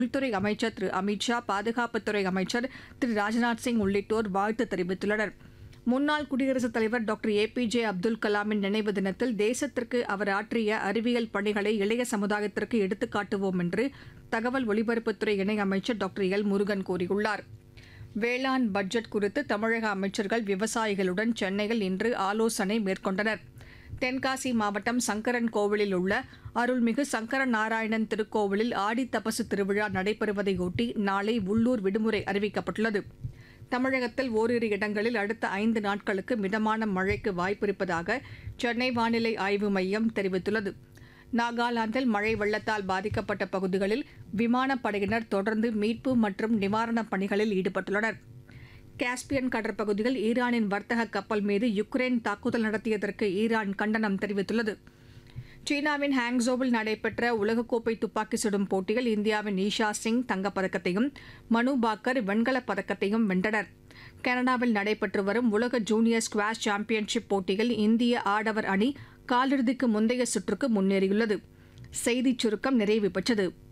உள்துறை அமைச்சர் திரு அமித் ஷா பாதுகாப்புத்துறை அமைச்சர் திரு ராஜ்நாத் சிங் உள்ளிட்டோர் வாழ்த்து தெரிவித்துள்ளனர் முன்னாள் குடியரசுத் தலைவர் doctor A P J Abdul கலாமின் நினைவு தினத்தில் தேசத்திற்கு அவர் ஆற்றிய அறிவியல் பணிகளை இளைய சமுதாயத்திற்கு எடுத்துக்காட்டுவோம் என்று தகவல் ஒலிபரப்புத்துறை இணையமைச்சர் டாக்டர் எல் முருகன் கூறியுள்ளார் வேளாண் பட்ஜெட் குறித்து தமிழக அமைச்சர்கள் விவசாயிகளுடன் சென்னையில் இன்று ஆலோசனை மேற்கொண்டனர் தென்காசி மாவட்டம் சங்கரன் கோவிலில் உள்ள அருள்மிகு சங்கர நாராயணன் திருக்கோவிலில் ஆடி தபசு திருவிழா நடைபெறுவதையொட்டி நாளை உள்ளூர் விடுமுறை அறிவிக்கப்பட்டுள்ளது தமிழகத்தில் ஓரிரு இடங்களில் அடுத்த ஐந்து நாட்களுக்கு மிதமான மழைக்கு வாய்ப்பிருப்பதாக சென்னை வானிலை ஆய்வு மையம் தெரிவித்துள்ளது நாகாலாந்தில் மழை வெள்ளத்தால் பாதிக்கப்பட்ட பகுதிகளில் விமானப்படையினர் தொடர்ந்து மீட்பு மற்றும் நிவாரணப் பணிகளில் ஈடுபட்டுள்ளனர் காஸ்பியன் கடற்பகுதியில் ஈரானின் வர்த்தக கப்பல் மீது யுக்ரைன் தாக்குதல் நடத்தியதற்கு ஈரான் கண்டனம் தெரிவித்துள்ளது சீனாவின் ஹாங்ஸோவில் நடைபெற்ற உலகக்கோப்பை துப்பாக்கி சுடும் போட்டியில் இந்தியாவின் ஈஷா சிங் தங்கப்பதக்கத்தையும் மனு பாக்கர் வெண்கலப் பதக்கத்தையும் வென்றனர் கனடாவில் நடைபெற்று வரும் உலக ஜூனியர் ஸ்குவாஷ் சாம்பியன்ஷிப் போட்டியில் இந்திய ஆடவர் அணி காலிறுதிக்கு முந்தைய சுற்றுக்கு முன்னேறியுள்ளது செய்திச் சுருக்கம் நிறைவு பெற்றது